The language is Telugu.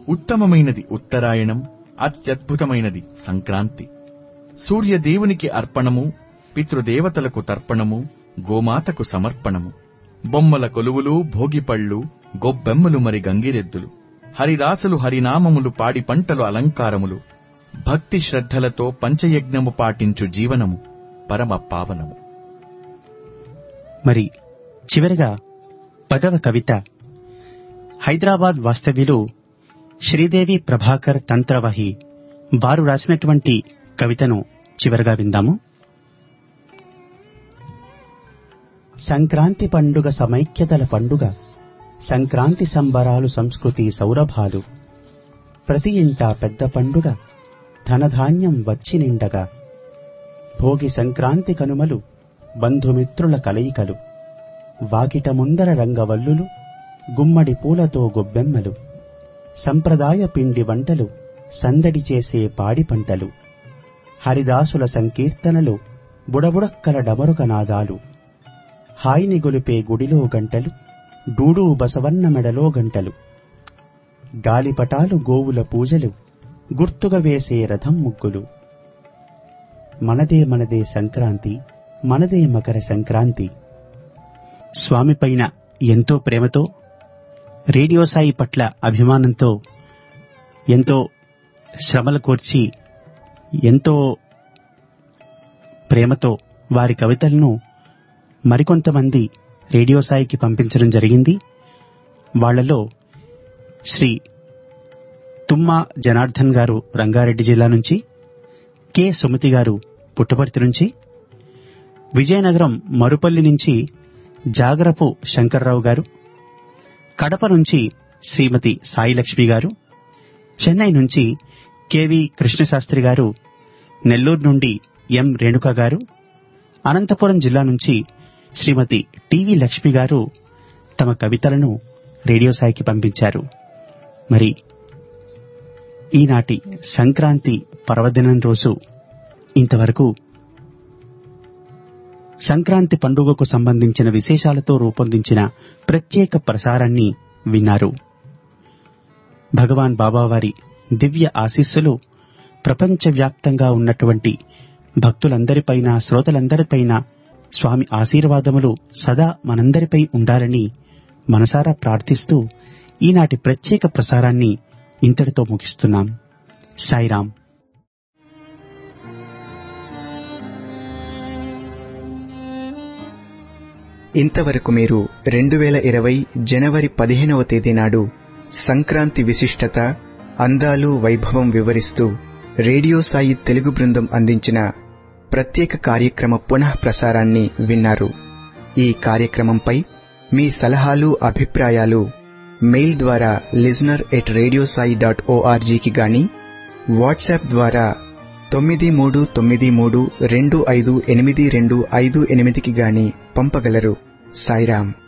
ఉత్తమమైనది ఉత్తరాయణం అత్యద్భుతమైనది సంక్రాంతి సూర్యదేవునికి అర్పణము పితృదేవతలకు తర్పణము గోమాతకు సమర్పణము బొమ్మల కొలువులు భోగిపళ్ళు గొబ్బెమ్మలు మరి గంగిరెద్దులు హరిదాసులు హరినామములు పాడి పంటలు అలంకారములు భక్తి శ్రద్ధలతో పంచయజ్ఞము పాటించు జీవనము పరమ పావనము మరి చివరిగా పదవ కవిత హైదరాబాద్ వాస్తవ్యులు శ్రీదేవి ప్రభాకర్ తంత్రవహి వారు రాసినటువంటి కవితను చివరిగా విందాము సంక్రాంతి పండుగ సమైక్యతల పండుగ సంక్రాంతి సంబరాలు సంస్కృతి సౌరభాలు ప్రతి ఇంటా పెద్ద పండుగ ధనధాన్యం వచ్చి నిండగా భోగి సంక్రాంతి కనుమలు బంధుమిత్రుల కలయికలు వాకిట ముందర రంగవల్లులు గుమ్మడి పూలతో గొబ్బెమ్మలు సంప్రదాయ పిండి వంటలు సందడి చేసే పాడి పంటలు హరిదాసుల సంకీర్తనలు బుడబుడక్కల డమరుక నాదాలు హాయిని గొలిపే గుడిలో గంటలు డూడూ బసవన్న మెడలో గంటలు గాలిపటాలు గోవుల పూజలు గుర్తుగా వేసే రథం ముగ్గులు మనదే మనదే సంక్రాంతి మనదే మకర సంక్రాంతి స్వామిపైన ఎంతో ప్రేమతో రేడియో సాయి పట్ల అభిమానంతో ఎంతో శ్రమలు కోర్చి ఎంతో ప్రేమతో వారి కవితలను మరికొంతమంది రేడియో సాయికి పంపించడం జరిగింది వాళ్లలో శ్రీ తుమ్మా జనార్దన్ గారు రంగారెడ్డి జిల్లా నుంచి కె సుమతి గారు పుట్టపర్తి నుంచి విజయనగరం మరుపల్లి నుంచి జాగరపు శంకర్రావు గారు కడప నుంచి శ్రీమతి సాయిలక్ష్మి గారు చెన్నై నుంచి కెవి కృష్ణశాస్త్రి గారు నెల్లూరు నుండి ఎం రేణుక గారు అనంతపురం జిల్లా నుంచి శ్రీమతి టివి లక్ష్మి గారు తమ కవితలను రేడియో సాయికి పంపించారు మరి ఈనాటి సంక్రాంతి పర్వదినం రోజు ఇంతవరకు సంక్రాంతి పండుగకు సంబంధించిన విశేషాలతో రూపొందించిన ప్రత్యేక ప్రసారాన్ని విన్నారు భగవాన్ బాబావారి దివ్య ఆశీస్సులు ప్రపంచవ్యాప్తంగా ఉన్నటువంటి భక్తులందరిపైన శ్రోతలందరిపైన స్వామి ఆశీర్వాదములు సదా మనందరిపై ఉండాలని మనసారా ప్రార్థిస్తూ ఈనాటి ప్రత్యేక ప్రసారాన్ని ఇంతటితో ముగిస్తున్నాం సాయిరాం ఇంతవరకు మీరు రెండు వేల ఇరవై జనవరి పదిహేనవ తేదీ నాడు సంక్రాంతి విశిష్టత అందాలు వైభవం వివరిస్తూ రేడియో సాయి తెలుగు బృందం అందించిన ప్రత్యేక కార్యక్రమ పునః ప్రసారాన్ని విన్నారు ఈ కార్యక్రమంపై మీ సలహాలు అభిప్రాయాలు మెయిల్ ద్వారా listener at radio Sai dot ఓఆర్జీకి గాని వాట్సాప్ ద్వారా తొమ్మిది మూడు తొమ్మిది మూడు రెండు ఐదు ఎనిమిది రెండు ఐదు ఎనిమిదికి గాని పంపగలరు సాయిరాం